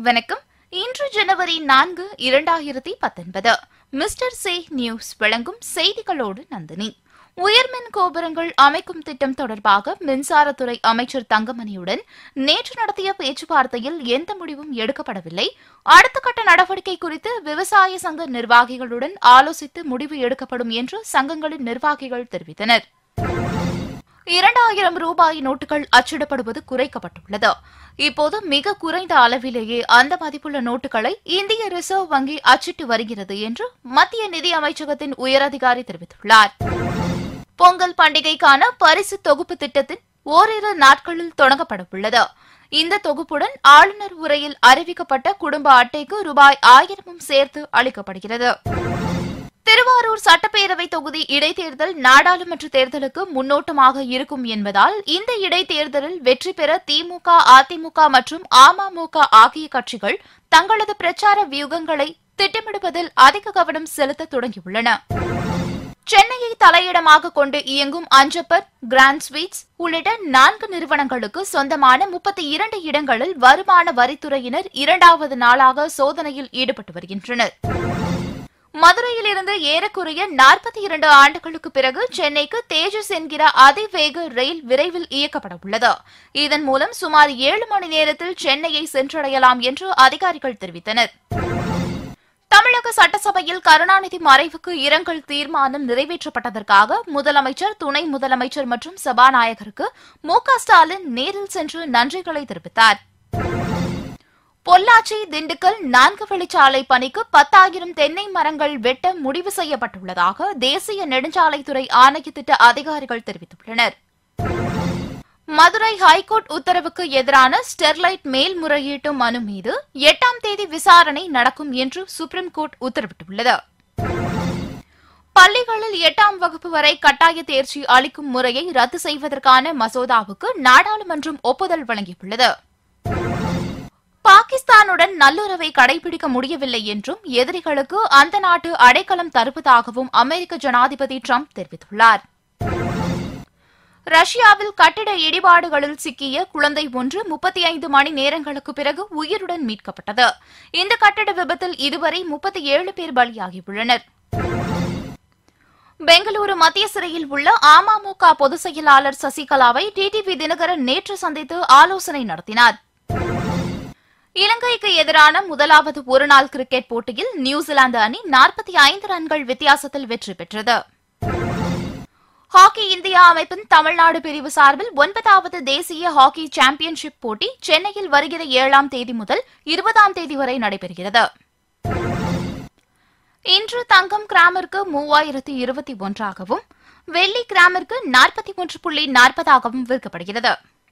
வணக்கம் இன்று ஜனவரி நான்கு இரண்டாயிரத்தி பத்தொன்பது மிஸ்டர் சே நியூஸ் வழங்கும் செய்திகளோடு நந்தினி உயர்மின் கோபுரங்கள் அமைக்கும் திட்டம் தொடர்பாக மின்சாரத்துறை அமைச்சர் தங்கமணியுடன் நேற்று நடத்திய பேச்சுவார்த்தையில் எந்த முடிவும் எடுக்கப்படவில்லை அடுத்த கட்ட நடவடிக்கை குறித்து விவசாய சங்க நிர்வாகிகளுடன் ஆலோசித்து முடிவு எடுக்கப்படும் என்று சங்கங்களின் நிர்வாகிகள் தெரிவித்தனர் இரண்டாயிரம் ரூபாய் நோட்டுகள் அச்சிடப்படுவது குறைக்கப்பட்டுள்ளது இப்போது மிக குறைந்த அளவிலேயே அந்த மதிப்புள்ள நோட்டுகளை இந்திய ரிசர்வ் வங்கி அச்சிட்டு வருகிறது என்று மத்திய நிதி அமைச்சகத்தின் உயரதிகாரி தெரிவித்துள்ளார் பொங்கல் பண்டிகைக்கான பரிசு தொகுப்பு திட்டத்தின் ஓரிரு நாட்களில் தொடங்கப்பட உள்ளது இந்த தொகுப்புடன் ஆளுநர் உரையில் அறிவிக்கப்பட்ட குடும்ப அட்டைக்கு ரூபாய் ஆயிரமும் சேர்த்து அளிக்கப்படுகிறது திருவாரூர் சட்டப்பேரவை தொகுதி இடைத்தேர்தல் நாடாளுமன்ற தேர்தலுக்கு முன்னோட்டமாக இருக்கும் என்பதால் இந்த இடைத்தேர்தலில் வெற்றி பெற திமுக அதிமுக மற்றும் அமமுக ஆகிய கட்சிகள் தங்களது பிரச்சார வியூகங்களை திட்டமிடுவதில் அதிக கவனம் செலுத்த தொடங்கியுள்ளன சென்னையை தலையிடமாக கொண்டு இயங்கும் அஞ்சப்பர் கிராண்ட் ஸ்வீட்ஸ் உள்ளிட்ட நான்கு நிறுவனங்களுக்கு சொந்தமான முப்பத்தி இரண்டு இடங்களில் வருமான வரித்துறையினர் இரண்டாவது நாளாக சோதனையில் ஈடுபட்டு வருகின்றனர் மதுரையிலிருந்து ஏறக்குறைய நாற்பத்தி இரண்டு ஆண்டுகளுக்கு பிறகு சென்னைக்கு தேஜஸ் என்கிற அதிவேக ரயில் விரைவில் இயக்கப்பட உள்ளது இதன் மூலம் சுமார் ஏழு மணி நேரத்தில் சென்னையை சென்றடையலாம் என்று அதிகாரிகள் தெரிவித்தனர் தமிழக சட்டசபையில் கருணாநிதி மறைவுக்கு இரங்கல் தீர்மானம் நிறைவேற்றப்பட்டதற்காக முதலமைச்சர் துணை முதலமைச்சர் மற்றும் சபாநாயகருக்கு மு க ஸ்டாலின் நேரில் சென்று நன்றிகளை தெரிவித்தார் பொள்ளாச்சி திண்டுக்கல் நான்கு வழிச்சாலை பணிக்கு பத்தாயிரம் தென்னை மரங்கள் வெட்ட முடிவு செய்யப்பட்டுள்ளதாக தேசிய நெடுஞ்சாலைத்துறை ஆணையத்திட்ட அதிகாரிகள் தெரிவித்துள்ளனர் மதுரை ஹைகோர்ட் உத்தரவுக்கு எதிரான ஸ்டெர்லைட் மேல்முறையீட்டு மனு மீது எட்டாம் தேதி விசாரணை நடக்கும் என்று சுப்ரீம் கோர்ட் உத்தரவிட்டுள்ளது பள்ளிகளில் எட்டாம் வகுப்பு வரை கட்டாய தேர்ச்சி அளிக்கும் முறையை ரத்து செய்வதற்கான மசோதாவுக்கு நாடாளுமன்றம் ஒப்புதல் வழங்கியுள்ளது பாகிஸ்தானுடன் நல்லுறவை கடைபிடிக்க முடியவில்லை என்றும் எதிரிகளுக்கு அந்த நாட்டு அடைக்கலம் தருவதாகவும் அமெரிக்க ஜனாதிபதி ட்ரம்ப் தெரிவித்துள்ளார் ரஷ்யாவில் கட்டிட இடிபாடுகளில் சிக்கிய குழந்தை ஒன்று முப்பத்தி ஐந்து மணி நேரங்களுக்கு பிறகு உயிருடன் மீட்கப்பட்டது இந்த கட்டிட விபத்தில் இதுவரை முப்பத்தி ஏழு பேர் பலியாகியுள்ளனர் பெங்களூரு மத்திய சிறையில் உள்ள அமமுக பொதுச் செயலாளர் சசிகலாவை டிடிவி தினகரன் நேற்று சந்தித்து ஆலோசனை நடத்தினார் இலங்கைக்கு எதிரான முதலாவது ஒருநாள் கிரிக்கெட் போட்டியில் நியூசிலாந்து அணி நாற்பத்தி ஐந்து ரன்கள் வித்தியாசத்தில் வெற்றி பெற்றது ஹாக்கி இந்தியா அமைப்பின் தமிழ்நாடு பிரிவு சார்பில் ஒன்பதாவது தேசிய ஹாக்கி சாம்பியன்ஷிப் போட்டி சென்னையில் வருகிற ஏழாம் தேதி முதல் இருபதாம் தேதி வரை நடைபெறுகிறது இன்று தங்கம் கிராமிற்கு மூவாயிரத்து இருபத்தி ஒன்றாகவும் வெள்ளி கிராமிற்கு நாற்பத்தி ஒன்று புள்ளி நாற்பதாகவும் விற்கப்படுகிறது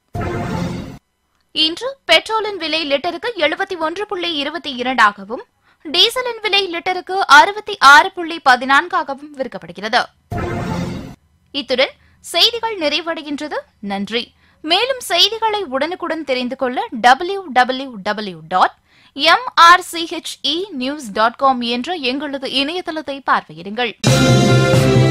இன்று பெட்ரோலின் விலை லிட்டருக்கு எழுபத்தி ஒன்று புள்ளி இருபத்தி இரண்டாகவும் டீசலின் விலை லிட்டருக்கு அறுபத்தி ஆறு புள்ளி பதினான்காகவும் விற்கப்படுகிறது இத்துடன் செய்திகள் நிறைவடைகின்றது நன்றி மேலும் செய்திகளை உடனுக்குடன் தெரிந்து கொள்ள W W W dot MRCHE news dot com என்ற எங்களது இணையதளத்தை பார்வையிடுங்கள்